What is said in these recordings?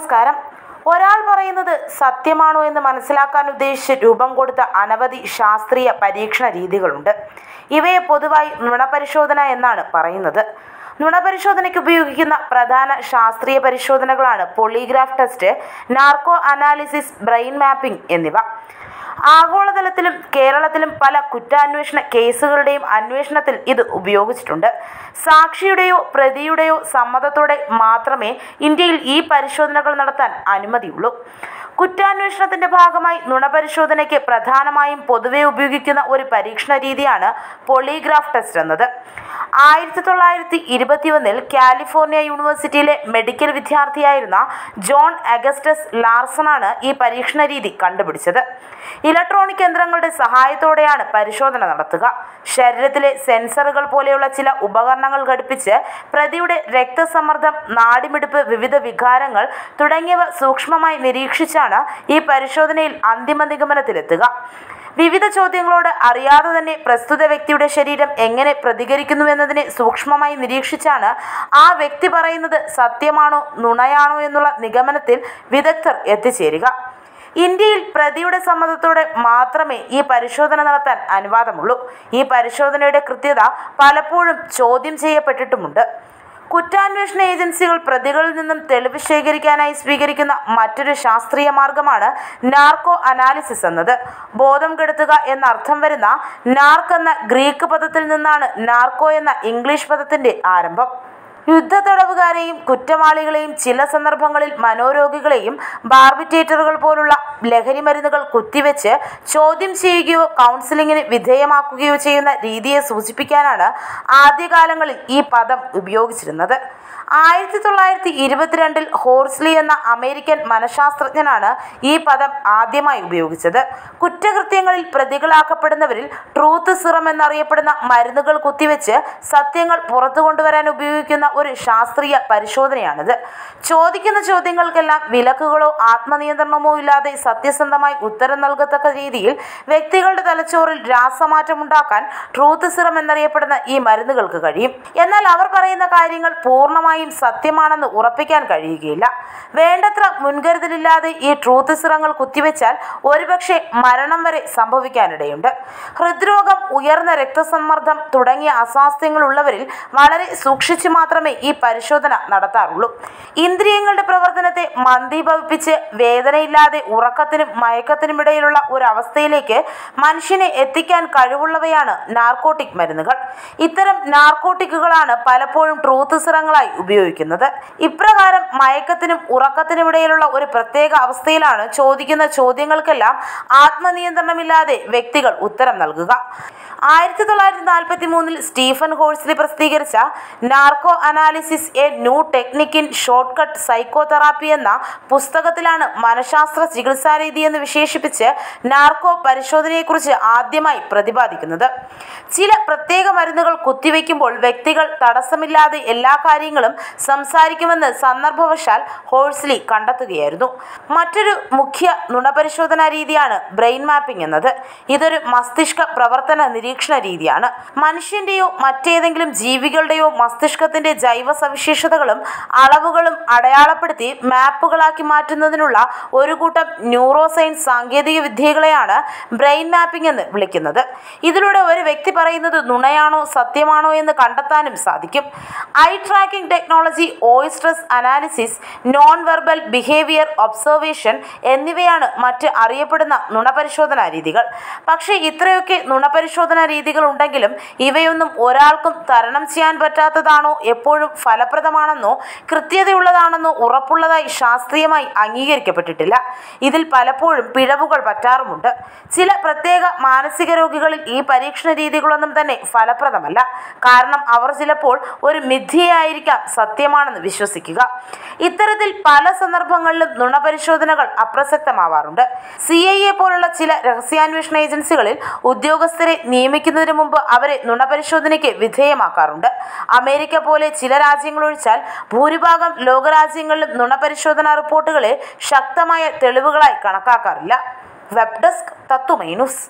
നമസ്കാരം ഒരാൾ പറയുന്നത് സത്യമാണോ എന്ന് മനസ്സിലാക്കാൻ ഉദ്ദേശിച്ച് രൂപം കൊടുത്ത അനവധി ശാസ്ത്രീയ പരീക്ഷണ രീതികളുണ്ട് ഇവയെ പൊതുവായി നുണപരിശോധന എന്നാണ് പറയുന്നത് നുണപരിശോധനയ്ക്ക് ഉപയോഗിക്കുന്ന പ്രധാന ശാസ്ത്രീയ പരിശോധനകളാണ് polygraph test narco analysis brain mapping എന്നിവ ആഗോളതലത്തിലും കേരളത്തിലും പല കുറ്റാന്വേഷണ കേസുകളുടെയും അന്വേഷണത്തിൽ ഇത് ഉപയോഗിച്ചിട്ടുണ്ട് സാക്ഷിയുടെയോ പ്രതിയുടെയോ സമ്മതത്തോടെ മാത്രമേ ഇന്ത്യയിൽ ഈ പരിശോധനകൾ നടത്താൻ അനുമതിയുള്ളൂ കുറ്റാന്വേഷണത്തിന്റെ ഭാഗമായി നുണപരിശോധനയ്ക്ക് പ്രധാനമായും പൊതുവെ ഉപയോഗിക്കുന്ന ഒരു പരീക്ഷണ രീതിയാണ് പോളിഗ്രാഫ് ടെസ്റ്റ് എന്നത് ആയിരത്തി തൊള്ളായിരത്തി ഇരുപത്തിയൊന്നിൽ കാലിഫോർണിയ യൂണിവേഴ്സിറ്റിയിലെ മെഡിക്കൽ വിദ്യാർത്ഥിയായിരുന്ന ജോൺ അഗസ്റ്റസ് ലാർസണാണ് ഈ പരീക്ഷണ രീതി കണ്ടുപിടിച്ചത് ഇലക്ട്രോണിക് യന്ത്രങ്ങളുടെ സഹായത്തോടെയാണ് പരിശോധന നടത്തുക ശരീരത്തിലെ സെൻസറുകൾ പോലെയുള്ള ചില ഉപകരണങ്ങൾ ഘടിപ്പിച്ച് പ്രതിയുടെ രക്തസമ്മർദ്ദം നാടിമിടിപ്പ് വിവിധ വികാരങ്ങൾ തുടങ്ങിയവ സൂക്ഷ്മമായി നിരീക്ഷിച്ചാണ് ഈ പരിശോധനയിൽ അന്തിമ നിഗമനത്തിലെത്തുക വിവിധ ചോദ്യങ്ങളോട് അറിയാതെ തന്നെ പ്രസ്തുത വ്യക്തിയുടെ ശരീരം എങ്ങനെ പ്രതികരിക്കുന്നുവെന്നതിനെ സൂക്ഷ്മമായി നിരീക്ഷിച്ചാണ് ആ വ്യക്തി പറയുന്നത് സത്യമാണോ നുണയാണോ എന്നുള്ള നിഗമനത്തിൽ വിദഗ്ധർ എത്തിച്ചേരുക ഇന്ത്യയിൽ പ്രതിയുടെ സമ്മതത്തോടെ മാത്രമേ ഈ പരിശോധന നടത്താൻ അനുവാദമുള്ളൂ ഈ പരിശോധനയുടെ കൃത്യത പലപ്പോഴും ചോദ്യം ചെയ്യപ്പെട്ടിട്ടുമുണ്ട് കുറ്റാന്വേഷണ ഏജൻസികൾ പ്രതികളിൽ നിന്നും തെളിവ് ശേഖരിക്കാനായി സ്വീകരിക്കുന്ന മറ്റൊരു ശാസ്ത്രീയ മാർഗമാണ് നാർക്കോ അനാലിസിസ് എന്നത് ബോധം കെടുത്തുക എന്നർത്ഥം വരുന്ന നാർക്ക് എന്ന ഗ്രീക്ക് പദത്തിൽ നിന്നാണ് നാർക്കോ എന്ന ഇംഗ്ലീഷ് പദത്തിന്റെ ആരംഭം യുദ്ധ തടവുകാരെയും കുറ്റവാളികളെയും ചില സന്ദർഭങ്ങളിൽ മനോരോഗികളെയും ബാർബിറ്റേറ്ററുകൾ പോലുള്ള ലഹരി മരുന്നുകൾ കുത്തിവെച്ച് ചോദ്യം ചെയ്യുകയോ കൗൺസിലിങ്ങിന് വിധേയമാക്കുകയോ ചെയ്യുന്ന രീതിയെ സൂചിപ്പിക്കാനാണ് ആദ്യകാലങ്ങളിൽ ഈ പദം ഉപയോഗിച്ചിരുന്നത് ആയിരത്തി തൊള്ളായിരത്തി ഇരുപത്തിരണ്ടിൽ ഹോർസ്ലി എന്ന അമേരിക്കൻ മനഃശാസ്ത്രജ്ഞനാണ് ഈ പദം ആദ്യമായി ഉപയോഗിച്ചത് കുറ്റകൃത്യങ്ങളിൽ പ്രതികളാക്കപ്പെടുന്നവരിൽ ട്രൂത്ത് സിറം എന്നറിയപ്പെടുന്ന മരുന്നുകൾ കുത്തിവെച്ച് സത്യങ്ങൾ പുറത്തു കൊണ്ടുവരാൻ ഉപയോഗിക്കുന്ന ഒരു ശാസ്ത്രീയ പരിശോധനയാണിത് ചോദിക്കുന്ന ചോദ്യങ്ങൾക്കെല്ലാം വിലക്കുകളോ ആത്മനിയന്ത്രണമോ ഇല്ലാതെ സത്യസന്ധമായി ഉത്തരം നൽകത്തക്ക രീതിയിൽ വ്യക്തികളുടെ തലച്ചോറിൽ രാസമാറ്റമുണ്ടാക്കാൻ ട്രൂത്ത് സിറം എന്നറിയപ്പെടുന്ന ഈ മരുന്നുകൾക്ക് കഴിയും എന്നാൽ അവർ പറയുന്ന കാര്യങ്ങൾ പൂർണ്ണമായും സത്യമാണെന്ന് ഉറപ്പിക്കാൻ കഴിയുകയില്ല വേണ്ടത്ര മുൻകരുതലില്ലാതെ ഈ ട്രൂത്ത് സിറങ്ങൾ കുത്തിവെച്ചാൽ ഒരുപക്ഷെ മരണം വരെ സംഭവിക്കാനിടയുണ്ട് ഹൃദ്രോഗം ഉയർന്ന രക്തസമ്മർദ്ദം തുടങ്ങിയ അസ്വാസ്ഥ്യങ്ങൾ ഉള്ളവരിൽ വളരെ സൂക്ഷിച്ചു മാത്രമേ ഈ പരിശോധന നടത്താറുള്ളൂ ഇന്ദ്രിയങ്ങളുടെ പ്രവർത്തനത്തെ മന്ദീഭവിപ്പിച്ച് വേദനയില്ലാതെ ഉറക്കത്തിനും മയക്കത്തിനും ഇടയിലുള്ള ഒരു അവസ്ഥയിലേക്ക് മനുഷ്യനെ എത്തിക്കാൻ കഴിവുള്ളവയാണ് നാർക്കോട്ടിക് മരുന്നുകൾ ഇത്തരം നാർക്കോട്ടിക്കുകളാണ് പലപ്പോഴും ട്രൂത്ത് സിറങ്ങളായി ഉപയോഗിക്കുന്നത് ഇപ്രകാരം മയക്കത്തിനും ഉറക്കത്തിനും ഇടയിലുള്ള ഒരു പ്രത്യേക അവസ്ഥയിലാണ് ചോദിക്കുന്ന ചോദ്യങ്ങൾക്കെല്ലാം ആത്മനിയന്ത്രണമില്ലാതെ വ്യക്തികൾ ഉത്തരം നൽകുക ആയിരത്തി തൊള്ളായിരത്തി നാൽപ്പത്തി മൂന്നിൽ സ്റ്റീഫൻ ഹോഴ്സ്ലി പ്രസിദ്ധീകരിച്ച narco analysis a new technique in short cut psychotherapy എന്ന പുസ്തകത്തിലാണ് മനഃശാസ്ത്ര ചികിത്സാ രീതി എന്ന് വിശേഷിപ്പിച്ച് നാർക്കോ പരിശോധനയെക്കുറിച്ച് ആദ്യമായി പ്രതിപാദിക്കുന്നത് ചില പ്രത്യേക മരുന്നുകൾ കുത്തിവെക്കുമ്പോൾ വ്യക്തികൾ തടസ്സമില്ലാതെ എല്ലാ കാര്യങ്ങളും സംസാരിക്കുമെന്ന് സന്ദർഭവശാൽ ഹോഴ്സ്ലി കണ്ടെത്തുകയായിരുന്നു മറ്റൊരു മുഖ്യ നുണപരിശോധനാ രീതിയാണ് ബ്രെയിൻ മാപ്പിംഗ് എന്നത് ഇതൊരു മസ്തിഷ്ക പ്രവർത്തന നിരീക്ഷണ രീതിയാണ് മനുഷ്യന്റെയോ മറ്റേതെങ്കിലും ജീവികളുടെയോ മസ്തിഷ്കത്തിന്റെ ജൈവ സവിശേഷതകളും അളവുകളും അടയാളപ്പെടുത്തി മാപ്പുകളാക്കി മാറ്റുന്നതിനുള്ള ഒരു കൂട്ടം ന്യൂറോ സയൻസ് സാങ്കേതിക വിദ്യകളെയാണ് ബ്രെയിൻ മാപ്പിംഗ് എന്ന് വിളിക്കുന്നത് ഇതിലൂടെ ഒരു വ്യക്തി പറയുന്നത് നുണയാണോ സത്യമാണോ എന്ന് കണ്ടെത്താനും സാധിക്കും eye tracking technology voice stress analysis non verbal behaviour observation എന്നിവയാണ് മറ്റ് അറിയപ്പെടുന്ന നുണപരിശോധനാ രീതികൾ പക്ഷേ ഇത്രയൊക്കെ നുണപരിശോധനാ രീതികൾ ഉണ്ടെങ്കിലും ഇവയൊന്നും ഒരാൾക്കും തരണം ചെയ്യാൻ പറ്റാത്തതാണോ എപ്പോഴും ഫലപ്രദമാണെന്നോ കൃത്യതയുള്ളതാണെന്നോ ഉറപ്പുള്ളതായി ശാസ്ത്രീയമായി അംഗീകരിക്കപ്പെട്ടിട്ടില്ല ഇതിൽ പലപ്പോഴും പിഴവുകൾ പറ്റാറുമുണ്ട് ചില പ്രത്യേക മാനസിക രോഗികളിൽ ഈ പരീക്ഷണ രീതികളൊന്നും തന്നെ ഫലപ്രദമല്ല കാരണം അവർ ചിലപ്പോൾ ഒരു മിഥ്യയായിരിക്കാം സത്യമാണെന്ന് വിശ്വസിക്കുക ഇത്തരത്തിൽ പല സന്ദർഭങ്ങളിലും നുണപരിശോധനകൾ അപ്രസക്തമാവാറുണ്ട് സി ഐ എ പോലുള്ള ചില രഹസ്യാന്വേഷണ ഏജൻസികളിൽ ഉദ്യോഗസ്ഥരെ നിയമിക്കുന്നതിന് മുമ്പ് അവരെ നുണപരിശോധനയ്ക്ക് വിധേയമാക്കാറുണ്ട് അമേരിക്ക പോലെ ചില രാജ്യങ്ങൾ ഒഴിച്ചാൽ ഭൂരിഭാഗം ലോകരാജ്യങ്ങളിലും നുണപരിശോധനാ റിപ്പോർട്ടുകളെ ശക്തമായ തെളിവുകളായി കണക്കാക്കാറില്ല വെബ് ഡെസ്ക് തത്തുമൈ ന്യൂസ്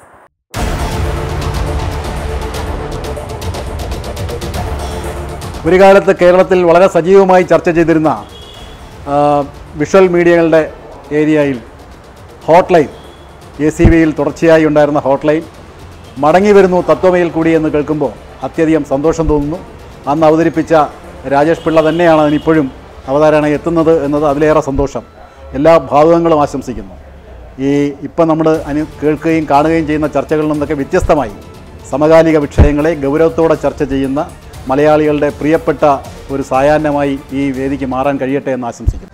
ഒരു കാലത്ത് കേരളത്തിൽ വളരെ സജീവമായി ചർച്ച ചെയ്തിരുന്ന ആ, വിഷ്വൽ മീഡിയകളുടെ ഏരിയയിൽ ഹോട്ട് ലൈൻ എ സി വിയിൽ തുടർച്ചയായി ഉണ്ടായിരുന്ന ഹോട്ട് ലൈൻ മടങ്ങി വരുന്നു തത്വമയിൽ കൂടി എന്ന് കേൾക്കുമ്പോൾ അത്യധികം സന്തോഷം തോന്നുന്നു അന്ന് അവതരിപ്പിച്ച രാജേഷ് പിള്ള തന്നെയാണ് അതിനിപ്പോഴും അവതാരണ എത്തുന്നത് എന്നത് അതിലേറെ സന്തോഷം എല്ലാ ഭാവുകങ്ങളും ആശംസിക്കുന്നു ഈ ഇപ്പം നമ്മൾ അനു കേൾക്കുകയും കാണുകയും ചെയ്യുന്ന ചർച്ചകളിൽ നിന്നൊക്കെ വ്യത്യസ്തമായി സമകാലിക വിഷയങ്ങളെ ഗൗരവത്തോടെ ചർച്ച ചെയ്യുന്ന മലയാളികളുടെ പ്രിയപ്പെട്ട ഒരു സായാഹ്നമായി ഈ വേദിക്ക് മാറാൻ കഴിയട്ടെ എന്ന് ആശംസിക്കുന്നു